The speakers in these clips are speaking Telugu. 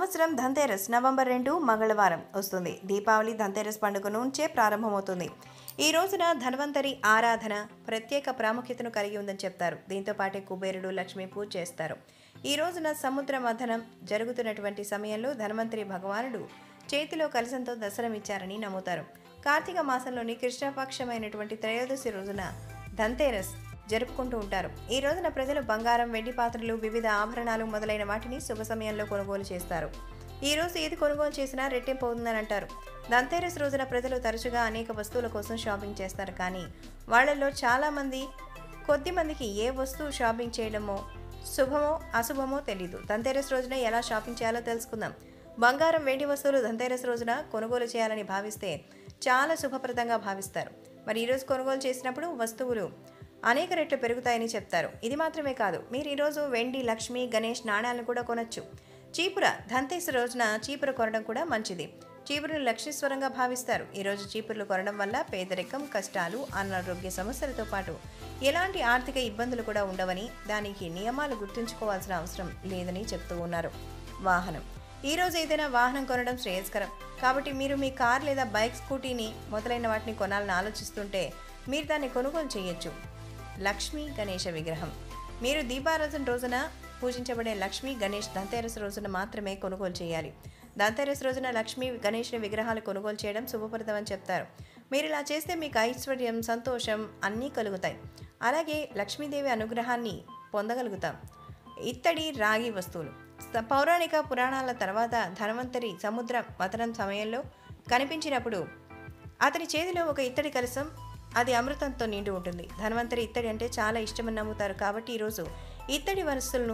సంవత్సరం ధన్తేరస్ నవంబర్ రెండు మంగళవారం వస్తుంది దీపావళి ధన్తేరస్ పండుగ నుంచే ప్రారంభమవుతుంది ఈ రోజున ధన్వంతరి ఆరాధన ప్రత్యేక ప్రాముఖ్యతను కలిగి ఉందని చెప్తారు దీంతో పాటే కుబేరుడు లక్ష్మి పూజ చేస్తారు ఈ రోజున సముద్ర మథనం జరుగుతున్నటువంటి సమయంలో ధన్వంతరి భగవానుడు చేతిలో కలసంతో దర్శనమిచ్చారని నమ్ముతారు కార్తీక మాసంలోని కృష్ణపక్షమైనటువంటి త్రయోదశి రోజున ధన్తేరస్ జరుపుకుంటూ ఉంటారు ఈ రోజున ప్రజలు బంగారం వెండి పాత్రలు వివిధ ఆభరణాలు మొదలైన వాటిని శుభ సమయంలో కొనుగోలు చేస్తారు ఈ రోజు ఏది కొనుగోలు చేసినా రెట్టింపు అవుతుందని అంటారు ధన్తేరస్ రోజున ప్రజలు తరచుగా అనేక వస్తువుల కోసం షాపింగ్ చేస్తారు కానీ వాళ్ళల్లో చాలామంది కొద్ది మందికి ఏ వస్తువు షాపింగ్ చేయడమో శుభమో అశుభమో తెలీదు ధన్తేరస్ రోజున ఎలా షాపింగ్ చేయాలో తెలుసుకుందాం బంగారం వెండి వస్తువులు ధన్తేరస్ రోజున కొనుగోలు చేయాలని భావిస్తే చాలా శుభప్రదంగా భావిస్తారు మరి ఈరోజు కొనుగోలు చేసినప్పుడు వస్తువులు అనేక రెట్లు పెరుగుతాయని చెప్తారు ఇది మాత్రమే కాదు మీరు ఈరోజు వెండి లక్ష్మి గణేష్ నాణ్యాలను కూడా కొనొచ్చు చీపుర ధంతేస్ రోజున చీపుర కొనడం కూడా మంచిది చీపురును లక్ష్మీశ్వరంగా భావిస్తారు ఈరోజు చీపుర్లు కొనడం వల్ల పేదరికం కష్టాలు అనారోగ్య సమస్యలతో పాటు ఎలాంటి ఆర్థిక ఇబ్బందులు కూడా ఉండవని దానికి నియమాలు గుర్తుంచుకోవాల్సిన అవసరం లేదని చెప్తూ ఉన్నారు వాహనం ఈ రోజు ఏదైనా వాహనం కొనడం శ్రేయస్కరం కాబట్టి మీరు మీ కార్ లేదా బైక్ స్కూటీని మొదలైన వాటిని కొనాలని ఆలోచిస్తుంటే మీరు దాన్ని కొనుగోలు చేయొచ్చు లక్ష్మీ గణేష విగ్రహం మీరు దీపారాధన రోజున పూజించబడే లక్ష్మీ గణేష్ ధన్తేరస్ రోజున మాత్రమే కొనుగోలు చేయాలి ధన్తేరస్ రోజున లక్ష్మీ గణేష్ విగ్రహాలు కొనుగోలు చేయడం శుభప్రదమని చెప్తారు మీరు ఇలా చేస్తే మీకు ఐశ్వర్యం సంతోషం అన్నీ కలుగుతాయి అలాగే లక్ష్మీదేవి అనుగ్రహాన్ని పొందగలుగుతాం ఇత్తడి రాగి వస్తువులు స- పౌరాణిక పురాణాల తర్వాత ధన్వంతరి సముద్ర మతనం సమయంలో కనిపించినప్పుడు అతని చేతిలో ఒక ఇత్తడి కలసం అది అమృతంతో నిండి ఉంటుంది ధన్వంతరి ఇత్తడి అంటే చాలా ఇష్టమని నమ్ముతారు కాబట్టి ఈరోజు ఇత్తడి వస్తువులను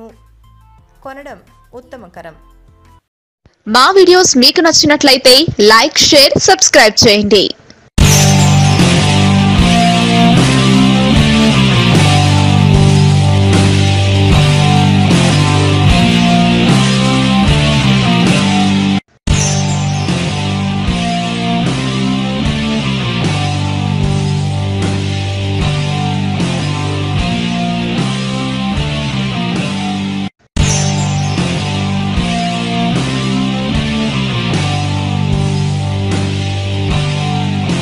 కొనడం ఉత్తమకరం మా వీడియోస్ మీకు నచ్చినట్లయితే లైక్ షేర్ సబ్స్క్రైబ్ చేయండి